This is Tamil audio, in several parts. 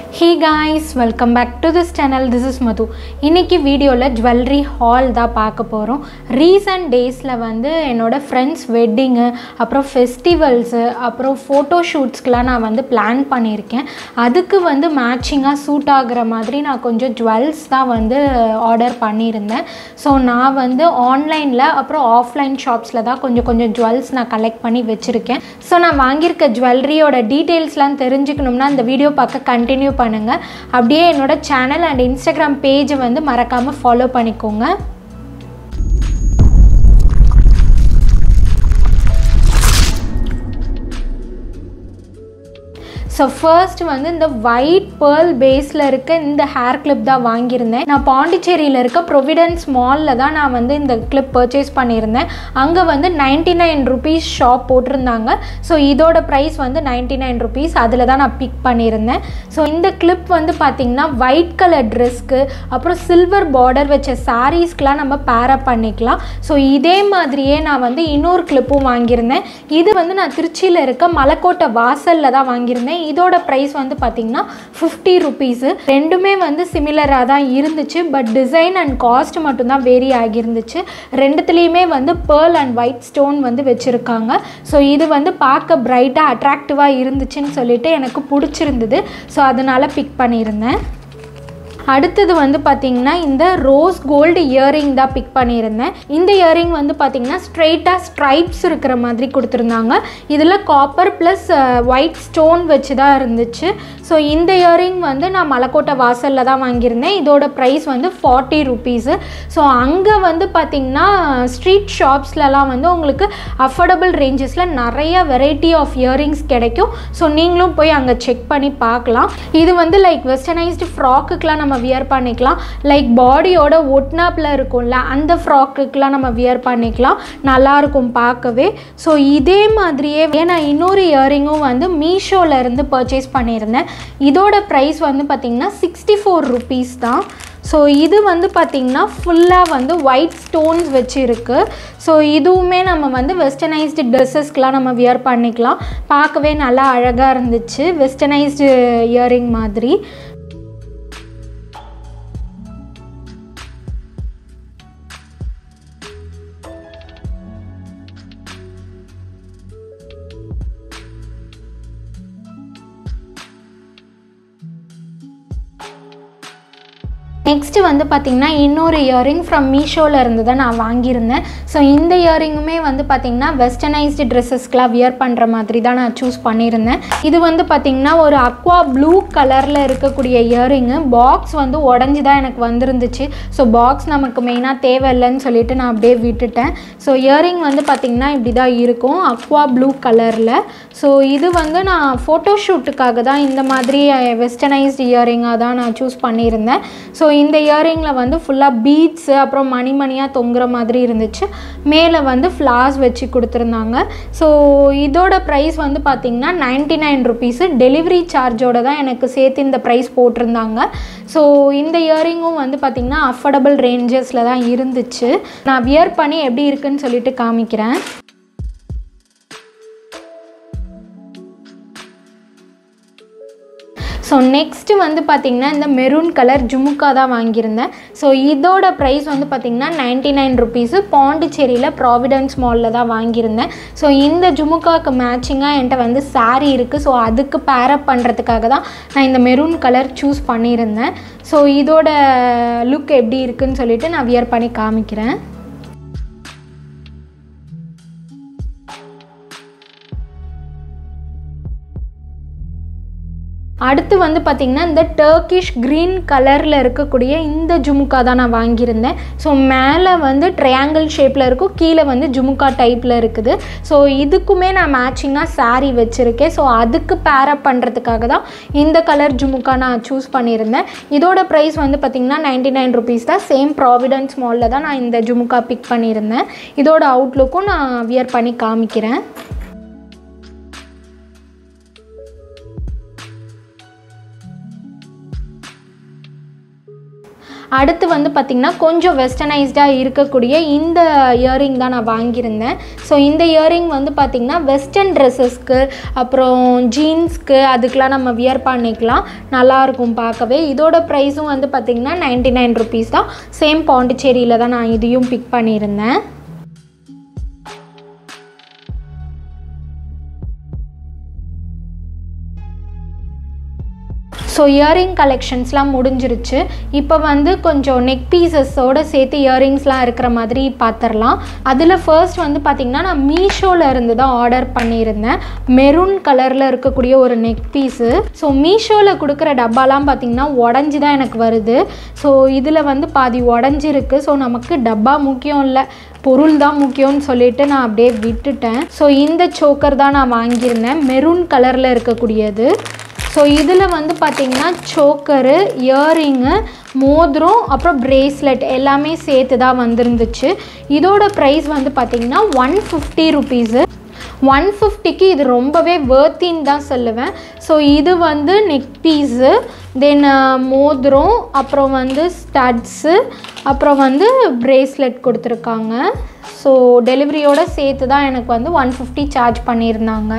hey guys welcome back to this channel this is Madhu இன்னைக்கு வீடியோவில் ஜுவல்லரி ஹால் தான் பார்க்க போகிறோம் ரீசன்ட் டேஸில் வந்து என்னோடய ஃப்ரெண்ட்ஸ் வெட்டிங்கு அப்புறம் ஃபெஸ்டிவல்ஸு அப்புறம் ஃபோட்டோ ஷூட்ஸ்க்கெலாம் நான் வந்து பிளான் பண்ணியிருக்கேன் அதுக்கு வந்து மேட்சிங்காக சூட் ஆகுற மாதிரி நான் கொஞ்சம் ஜுவல்ஸ் தான் வந்து ஆர்டர் பண்ணியிருந்தேன் ஸோ நான் வந்து ஆன்லைனில் அப்புறம் ஆஃப்லைன் ஷாப்ஸில் தான் கொஞ்சம் கொஞ்சம் ஜுவல்ஸ் நான் கலெக்ட் பண்ணி வச்சுருக்கேன் ஸோ நான் வாங்கியிருக்க ஜுவல்லரியோட டீட்டெயில்ஸ்லாம் தெரிஞ்சுக்கணும்னா இந்த வீடியோ பார்க்க கண்டினியூ பண்ணுங்கள் அப்படியே என்னோட சேனல் அண்ட் இன்ஸ்டாகிராம் பேஜை வந்து மறக்காமல் ஃபாலோ பண்ணிக்கோங்க ஸோ ஃபர்ஸ்ட் வந்து இந்த ஒயிட் பேர்ல் பேஸில் இருக்க இந்த ஹேர் கிளிப் தான் வாங்கியிருந்தேன் நான் பாண்டிச்சேரியில் இருக்க ப்ரொவிடன்ஸ் மாலில் தான் நான் வந்து இந்த கிளிப் பர்ச்சேஸ் பண்ணியிருந்தேன் அங்கே வந்து நைன்டி நைன் ருபீஸ் ஷாப் போட்டிருந்தாங்க ஸோ இதோட ப்ரைஸ் வந்து நைன்டி நைன் ருபீஸ் அதில் தான் நான் பிக் பண்ணியிருந்தேன் ஸோ இந்த கிளிப் வந்து பார்த்திங்கன்னா ஒயிட் கலர் ட்ரெஸ்க்கு அப்புறம் சில்வர் பார்டர் வச்ச சாரீஸ்க்கெலாம் நம்ம பேரப் பண்ணிக்கலாம் ஸோ இதே மாதிரியே நான் வந்து இன்னொரு கிளிப்பும் வாங்கியிருந்தேன் இது வந்து நான் திருச்சியில் இருக்க மலைக்கோட்டை வாசலில் தான் வாங்கியிருந்தேன் இதோட ப்ரைஸ் வந்து பார்த்திங்கன்னா ஃபிஃப்டி ருபீஸு ரெண்டுமே வந்து சிமிலராக தான் இருந்துச்சு பட் டிசைன் அண்ட் காஸ்ட் மட்டும்தான் வேரி ஆகியிருந்துச்சு ரெண்டுத்துலேயுமே வந்து பேர்ல் அண்ட் ஒயிட் ஸ்டோன் வந்து வச்சுருக்காங்க ஸோ இது வந்து பார்க்க பிரைட்டாக அட்ராக்டிவாக இருந்துச்சுன்னு சொல்லிட்டு எனக்கு பிடிச்சிருந்தது ஸோ அதனால் பிக் பண்ணியிருந்தேன் அடுத்தது வந்து பார்த்திங்கன்னா இந்த ரோஸ் கோல்டு இயரிங் தான் பிக் பண்ணியிருந்தேன் இந்த இயரிங் வந்து பார்த்திங்கன்னா ஸ்ட்ரைட்டாக ஸ்ட்ரைப்ஸ் இருக்கிற மாதிரி கொடுத்துருந்தாங்க இதில் காப்பர் ப்ளஸ் ஒயிட் ஸ்டோன் வச்சு தான் இருந்துச்சு ஸோ இந்த இயரிங் வந்து நான் மலைக்கோட்டை வாசலில் தான் வாங்கியிருந்தேன் இதோட ப்ரைஸ் வந்து ஃபார்ட்டி ருபீஸு ஸோ அங்கே வந்து பார்த்திங்கன்னா ஸ்ட்ரீட் ஷாப்ஸ்லலாம் வந்து உங்களுக்கு அஃபோர்டபுள் ரேஞ்சஸில் நிறைய வெரைட்டி ஆஃப் இயரிங்ஸ் கிடைக்கும் ஸோ நீங்களும் போய் அங்கே செக் பண்ணி பார்க்கலாம் இது வந்து லைக் வெஸ்டர்னைஸ்டு ஃப்ராக்குக்கெலாம் நம்ம வியர் பண்ணிக்கலாம் லைக் பாடியோட ஒட்னாப்பில் இருக்கும்ல அந்த ஃப்ராக்குக்கெலாம் நம்ம வியர் பண்ணிக்கலாம் நல்லாயிருக்கும் பார்க்கவே ஸோ இதே மாதிரியே நான் இன்னொரு இயரிங்கும் வந்து மீஷோவில் இருந்து பர்ச்சேஸ் பண்ணியிருந்தேன் இதோட ப்ரைஸ் வந்து பார்த்திங்கன்னா சிக்ஸ்டி ஃபோர் ருபீஸ் தான் ஸோ இது வந்து பார்த்திங்கன்னா ஃபுல்லாக வந்து ஒயிட் ஸ்டோன்ஸ் வச்சுருக்கு ஸோ இதுவுமே நம்ம வந்து வெஸ்டர்னைஸ்டு ட்ரெஸ்ஸஸ்க்கெலாம் நம்ம வியர் பண்ணிக்கலாம் பார்க்கவே நல்லா அழகாக இருந்துச்சு வெஸ்டர்னைஸ்டு இயரிங் மாதிரி நெக்ஸ்ட்டு வந்து பார்த்திங்கன்னா இன்னொரு இயரிங் ஃப்ரம் மீஷோவில் இருந்து தான் நான் வாங்கியிருந்தேன் ஸோ இந்த இயரிங்குமே வந்து பார்த்திங்கன்னா வெஸ்டர்னைஸ்டு ட்ரெஸ்ஸஸ்க்கெலாம் வியர் பண்ணுற மாதிரி தான் நான் சூஸ் பண்ணியிருந்தேன் இது வந்து பார்த்திங்கன்னா ஒரு அக்வா ப்ளூ கலரில் இருக்கக்கூடிய இயரிங்கு பாக்ஸ் வந்து உடஞ்சி தான் எனக்கு வந்துருந்துச்சு ஸோ பாக்ஸ் நமக்கு மெயினாக தேவையில்லைன்னு சொல்லிட்டு நான் அப்படியே விட்டுட்டேன் ஸோ இயரிங் வந்து பார்த்திங்கன்னா இப்படி தான் இருக்கும் அக்வா ப்ளூ கலரில் ஸோ இது வந்து நான் ஃபோட்டோ ஷூட்டுக்காக தான் இந்த மாதிரி வெஸ்டர்னைஸ்டு இயரிங்காக தான் நான் சூஸ் பண்ணியிருந்தேன் ஸோ இந்த இயரிங்கில் வந்து ஃபுல்லாக பீட்ஸு அப்புறம் மணிமணியாக தொங்குற மாதிரி இருந்துச்சு மேலே வந்து ஃப்ளார்ஸ் வச்சு கொடுத்துருந்தாங்க ஸோ இதோட ப்ரைஸ் வந்து பார்த்திங்கன்னா நைன்ட்டி நைன் ருபீஸு டெலிவரி சார்ஜோட தான் எனக்கு சேர்த்து இந்த ப்ரைஸ் போட்டிருந்தாங்க ஸோ இந்த இயரிங்கும் வந்து பார்த்திங்கன்னா அஃபோர்டபுள் ரேஞ்சஸில் தான் இருந்துச்சு நான் வியர் பண்ணி எப்படி இருக்குன்னு சொல்லிட்டு காமிக்கிறேன் ஸோ நெக்ஸ்ட்டு வந்து பார்த்திங்கன்னா இந்த மெரூன் கலர் ஜுமுக்கா தான் வாங்கியிருந்தேன் ஸோ இதோட ப்ரைஸ் வந்து பார்த்திங்கன்னா நைன்ட்டி நைன் ருபீஸு பாண்டிச்சேரியில் ப்ராவிடன்ஸ் மாலில் தான் வாங்கியிருந்தேன் ஸோ இந்த ஜுமுக்காவுக்கு மேட்சிங்காக என்கிட்ட வந்து சாரீ இருக்குது ஸோ அதுக்கு பேரப் பண்ணுறதுக்காக தான் நான் இந்த மெரூன் கலர் சூஸ் பண்ணியிருந்தேன் ஸோ இதோட லுக் எப்படி இருக்குன்னு சொல்லிட்டு நான் வியர் பண்ணி காமிக்கிறேன் அடுத்து வந்து பார்த்திங்கன்னா இந்த டர்க்கிஷ் க்ரீன் கலரில் இருக்கக்கூடிய இந்த ஜுமுக்கா தான் நான் வாங்கியிருந்தேன் ஸோ மேலே வந்து ட்ரையாங்கிள் ஷேப்பில் இருக்கும் கீழே வந்து ஜுமுக்கா டைப்பில் இருக்குது ஸோ இதுக்குமே நான் மேட்சிங்காக சாரீ வச்சுருக்கேன் ஸோ அதுக்கு பேரப் பண்ணுறதுக்காக தான் இந்த கலர் ஜுமுக்கா நான் சூஸ் பண்ணியிருந்தேன் இதோட ப்ரைஸ் வந்து பார்த்திங்கன்னா நைன்டி நைன் ருபீஸ் தான் சேம் ப்ராவிடன்ஸ் மாலில் தான் நான் இந்த ஜுமுக்கா பிக் பண்ணியிருந்தேன் இதோட அவுட்லுக்கும் நான் வியர் பண்ணி காமிக்கிறேன் அடுத்து வந்து பார்த்திங்கன்னா கொஞ்சம் வெஸ்டர்னைஸ்டாக இருக்கக்கூடிய இந்த இயரிங் தான் நான் வாங்கியிருந்தேன் ஸோ இந்த இயரிங் வந்து பார்த்திங்கன்னா வெஸ்டர்ன் ட்ரெஸ்ஸஸ்க்கு அப்புறம் ஜீன்ஸ்க்கு அதுக்கெலாம் நம்ம வியர் பண்ணிக்கலாம் நல்லாயிருக்கும் பார்க்கவே இதோட ப்ரைஸும் வந்து பார்த்திங்கன்னா நைன்டி நைன் ருபீஸ் தான் சேம் பாண்டிச்சேரியில் தான் நான் இதையும் பிக் பண்ணியிருந்தேன் ஸோ இயரிங் கலெக்ஷன்ஸ்லாம் முடிஞ்சிருச்சு இப்போ வந்து கொஞ்சம் நெக் பீசஸோடு சேர்த்து இயரிங்ஸ்லாம் இருக்கிற மாதிரி பார்த்துடலாம் அதில் ஃபர்ஸ்ட் வந்து பார்த்திங்கன்னா நான் மீஷோவில் இருந்து தான் ஆர்டர் பண்ணியிருந்தேன் மெரூன் கலரில் இருக்கக்கூடிய ஒரு நெக் பீஸு ஸோ மீஷோவில் கொடுக்குற டப்பாலாம் பார்த்திங்கன்னா உடஞ்சி தான் எனக்கு வருது ஸோ இதில் வந்து பாதி உடஞ்சிருக்கு ஸோ நமக்கு டப்பா முக்கியம் இல்லை பொருள் தான் முக்கியம்னு சொல்லிட்டு நான் அப்படியே விட்டுட்டேன் ஸோ இந்த சோக்கர் தான் நான் வாங்கியிருந்தேன் மெரூன் கலரில் இருக்கக்கூடியது ஸோ இதில் வந்து பார்த்திங்கன்னா சோக்கரு இயரிங்கு மோதிரம் அப்புறம் ப்ரேஸ்லெட் எல்லாமே சேர்த்து தான் வந்திருந்துச்சு இதோட ப்ரைஸ் வந்து பார்த்திங்கன்னா ஒன் ஃபிஃப்டி ருபீஸு ஒன் ஃபிஃப்டிக்கு இது ரொம்பவே வேர்த்தின்னு தான் சொல்லுவேன் ஸோ இது வந்து நெக் பீஸு தென் மோதிரம் அப்புறம் வந்து ஸ்டட்ஸு அப்புறம் வந்து ப்ரேஸ்லெட் கொடுத்துருக்காங்க ஸோ டெலிவரியோடு சேர்த்து தான் எனக்கு வந்து ஒன் ஃபிஃப்டி சார்ஜ் பண்ணியிருந்தாங்க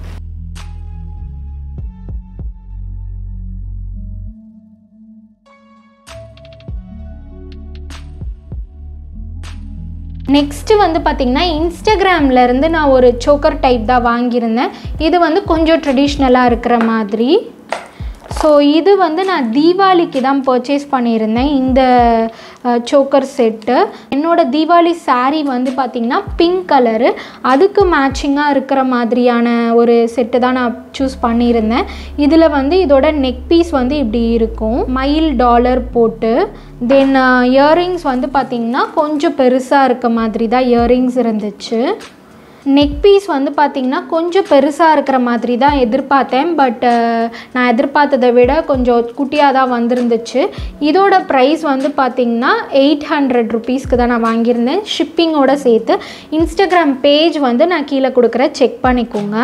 நெக்ஸ்ட்டு வந்து பார்த்திங்கன்னா இன்ஸ்டாகிராம்லேருந்து நான் ஒரு சோக்கர் டைப் தான் வாங்கியிருந்தேன் இது வந்து கொஞ்சம் ட்ரெடிஷ்னலாக இருக்கிற மாதிரி ஸோ இது வந்து நான் தீபாவளிக்கு தான் பர்ச்சேஸ் பண்ணியிருந்தேன் இந்த சோக்கர் செட்டு என்னோடய தீபாவளி saree வந்து பார்த்திங்கன்னா பிங்க் கலரு அதுக்கு மேட்சிங்காக இருக்கிற மாதிரியான ஒரு செட்டு தான் நான் சூஸ் பண்ணியிருந்தேன் இதில் வந்து இதோட நெக் பீஸ் வந்து இப்படி இருக்கும் மயில் டாலர் போட்டு தென் இயரிங்ஸ் வந்து பார்த்திங்கன்னா கொஞ்சம் பெருசாக இருக்க மாதிரி தான் இயரிங்ஸ் இருந்துச்சு நெக் பீஸ் வந்து பார்த்திங்கன்னா கொஞ்சம் பெருசாக இருக்கிற மாதிரி தான் எதிர்பார்த்தேன் பட் நான் எதிர்பார்த்ததை விட கொஞ்சம் குட்டியாக தான் வந்திருந்துச்சு இதோட ப்ரைஸ் வந்து பார்த்திங்கன்னா எயிட் ஹண்ட்ரட் ருபீஸ்க்கு தான் நான் வாங்கியிருந்தேன் ஷிப்பிங்கோட சேர்த்து இன்ஸ்டாகிராம் பேஜ் வந்து நான் கீழே கொடுக்குற செக் பண்ணிக்கோங்க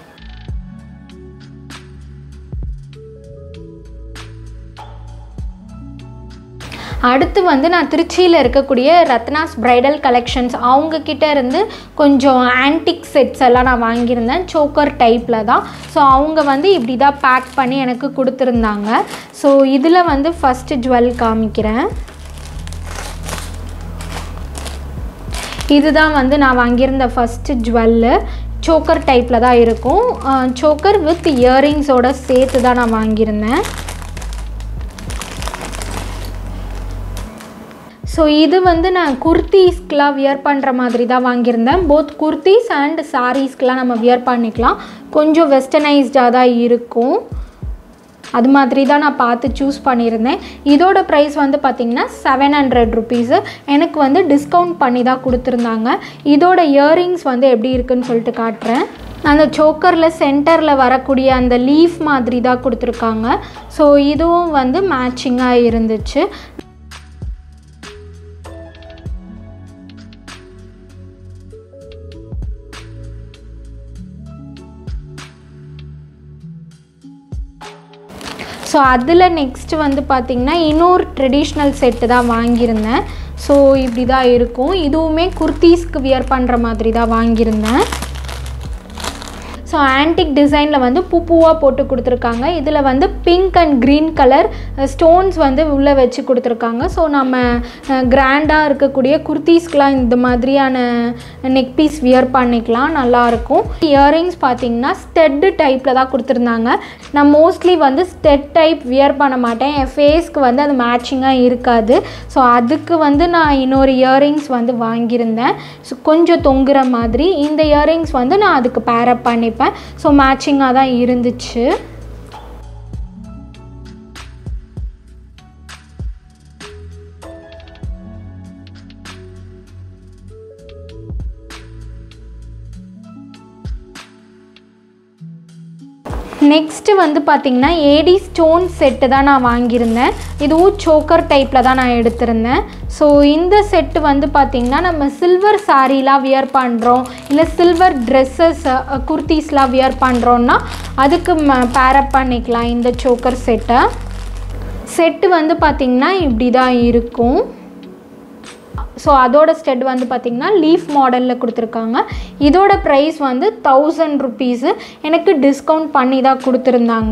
அடுத்து வந்து நான் திருச்சியில் இருக்கக்கூடிய ரத்னாஸ் பிரைடல் கலெக்ஷன்ஸ் அவங்கக்கிட்ட இருந்து கொஞ்சம் ஆன்டிக் செட்ஸ் எல்லாம் நான் வாங்கியிருந்தேன் சோக்கர் டைப்பில் தான் ஸோ அவங்க வந்து இப்படி தான் பேக் பண்ணி எனக்கு கொடுத்துருந்தாங்க ஸோ இதில் வந்து ஃபஸ்ட்டு ஜுவல் காமிக்கிறேன் இதுதான் வந்து நான் வாங்கியிருந்த ஃபஸ்ட்டு ஜுவல்லு சோக்கர் டைப்பில் தான் இருக்கும் சோக்கர் வித் இயரிங்ஸோட சேர்த்து தான் நான் வாங்கியிருந்தேன் ஸோ இது வந்து நான் குர்த்தீஸ்க்கெலாம் வியர் பண்ணுற மாதிரி தான் வாங்கியிருந்தேன் போத் குர்த்தீஸ் அண்ட் சாரீஸ்க்கெலாம் நம்ம வியர் பண்ணிக்கலாம் கொஞ்சம் வெஸ்டர்னைஸ்டாக தான் இருக்கும் அது மாதிரி தான் நான் பார்த்து சூஸ் பண்ணியிருந்தேன் இதோட ப்ரைஸ் வந்து பார்த்திங்கன்னா செவன் ஹண்ட்ரட் ருபீஸு எனக்கு வந்து டிஸ்கவுண்ட் பண்ணி தான் கொடுத்துருந்தாங்க இதோட இயரிங்ஸ் வந்து எப்படி இருக்குன்னு சொல்லிட்டு காட்டுறேன் அந்த சோக்கரில் சென்டரில் வரக்கூடிய அந்த லீஃப் மாதிரி தான் கொடுத்துருக்காங்க ஸோ இதுவும் வந்து மேட்சிங்காக இருந்துச்சு ஸோ அதில் நெக்ஸ்ட்டு வந்து பார்த்திங்கன்னா இன்னொரு ட்ரெடிஷ்னல் செட்டு தான் வாங்கியிருந்தேன் ஸோ இப்படி தான் இருக்கும் இதுவுமே குர்த்தீஸ்க்கு வியர் பண்ணுற மாதிரி தான் வாங்கியிருந்தேன் ஸோ ஆன்டிக் டிசைனில் வந்து பூ பூவாக போட்டு கொடுத்துருக்காங்க இதில் வந்து pink and green colour stones வந்து உள்ளே வச்சு கொடுத்துருக்காங்க ஸோ நம்ம கிராண்டாக இருக்கக்கூடிய குர்த்தீஸ்க்கெலாம் இந்த மாதிரியான நெக் பீஸ் வியர் பண்ணிக்கலாம் நல்லாயிருக்கும் இயரிங்ஸ் பார்த்தீங்கன்னா ஸ்டெட்டு டைப்பில் தான் கொடுத்துருந்தாங்க நான் மோஸ்ட்லி வந்து ஸ்டெட் டைப் வியர் பண்ண மாட்டேன் என் ஃபேஸ்க்கு வந்து அது மேட்சிங்காக இருக்காது ஸோ அதுக்கு வந்து நான் இன்னொரு இயரிங்ஸ் வந்து வாங்கியிருந்தேன் ஸோ கொஞ்சம் தொங்குற மாதிரி இந்த இயரிங்ஸ் வந்து நான் அதுக்கு பேரப் பண்ணிப்பேன் ஸோ மேட்சிங்காக தான் இருந்துச்சு நெக்ஸ்ட்டு வந்து பார்த்திங்கன்னா ஏடி ஸ்டோன் செட்டு தான் நான் வாங்கியிருந்தேன் இதுவும் சோக்கர் டைப்பில் தான் நான் எடுத்திருந்தேன் ஸோ இந்த செட்டு வந்து பார்த்திங்கன்னா நம்ம சில்வர் சாரீலாம் வியர் பண்ணுறோம் இல்லை சில்வர் ட்ரெஸ்ஸஸ் குர்த்திஸ்லாம் வியர் பண்ணுறோன்னா அதுக்கு பேரப் பண்ணிக்கலாம் இந்த சோக்கர் செட்டை செட்டு வந்து பார்த்திங்கன்னா இப்படி தான் இருக்கும் ஸோ அதோட ஸ்டெட் வந்து பார்த்திங்கன்னா லீஃப் மாடலில் கொடுத்துருக்காங்க இதோட ப்ரைஸ் வந்து தௌசண்ட் ருபீஸு எனக்கு டிஸ்கவுண்ட் பண்ணி தான் கொடுத்துருந்தாங்க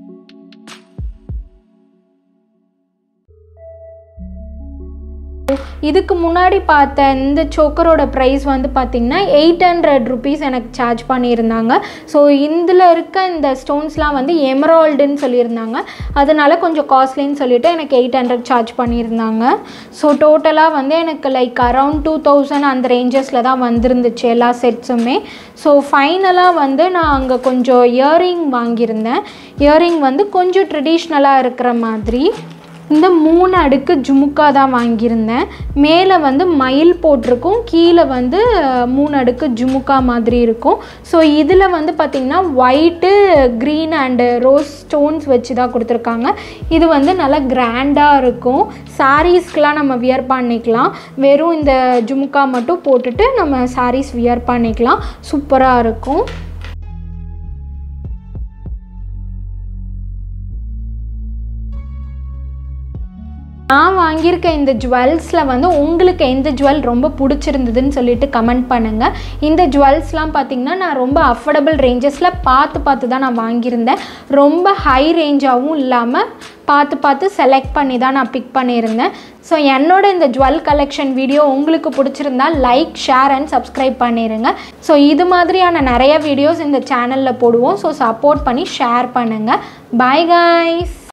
இதுக்கு முன்னாடி பார்த்த இந்த சோக்கரோட ப்ரைஸ் வந்து பார்த்திங்கன்னா எயிட் ஹண்ட்ரட் ருபீஸ் எனக்கு சார்ஜ் பண்ணியிருந்தாங்க ஸோ இதில் இருக்க இந்த ஸ்டோன்ஸ்லாம் வந்து எமரால்டுன்னு சொல்லியிருந்தாங்க அதனால கொஞ்சம் காஸ்ட்லின்னு சொல்லிட்டு எனக்கு எயிட் ஹண்ட்ரட் சார்ஜ் பண்ணியிருந்தாங்க ஸோ டோட்டலாக வந்து எனக்கு லைக் அரவுண்ட் டூ தௌசண்ட் அந்த ரேஞ்சஸில் தான் வந்திருந்துச்சு எல்லா செட்ஸுமே ஸோ ஃபைனலாக வந்து நான் அங்கே கொஞ்சம் இயரிங் வாங்கியிருந்தேன் இயரிங் வந்து கொஞ்சம் ட்ரெடிஷ்னலாக இருக்கிற மாதிரி இந்த மூணு அடுக்கு ஜுமுக்கா தான் வாங்கியிருந்தேன் மேலே வந்து மயில் போட்டிருக்கும் கீழே வந்து அஹ், மூணு அடுக்கு ஜுமுக்கா மாதிரி இருக்கும் ஸோ இதில் வந்து பார்த்திங்கன்னா white green and rose stones வச்சு தான் கொடுத்துருக்காங்க இது வந்து நல்லா கிராண்டாக இருக்கும் சாரீஸ்க்கெலாம் நம்ம வியர் பண்ணிக்கலாம் வெறும் இந்த ஜுமுக்கா மட்டும் போட்டுட்டு நம்ம சாரீஸ் வியர் பண்ணிக்கலாம் சூப்பராக இருக்கும் நான் வாங்கியிருக்க இந்த ஜுவல்ஸில் வந்து உங்களுக்கு எந்த ஜுவல் ரொம்ப பிடிச்சிருந்ததுன்னு சொல்லிட்டு கமெண்ட் பண்ணுங்கள் இந்த ஜுவல்ஸ்லாம் பார்த்திங்கன்னா நான் ரொம்ப அஃபோர்டபுள் ரேஞ்சஸில் பார்த்து பார்த்து தான் நான் வாங்கியிருந்தேன் ரொம்ப ஹை ரேஞ்சாகவும் இல்லாமல் பார்த்து பார்த்து செலக்ட் பண்ணி தான் நான் பிக் பண்ணியிருந்தேன் ஸோ என்னோட இந்த ஜுவல் கலெக்ஷன் வீடியோ உங்களுக்கு பிடிச்சிருந்தா லைக் ஷேர் அண்ட் சப்ஸ்கிரைப் பண்ணிடுங்க ஸோ இது மாதிரியான நிறைய வீடியோஸ் இந்த சேனலில் போடுவோம் ஸோ சப்போர்ட் பண்ணி ஷேர் பண்ணுங்கள் பாய் guys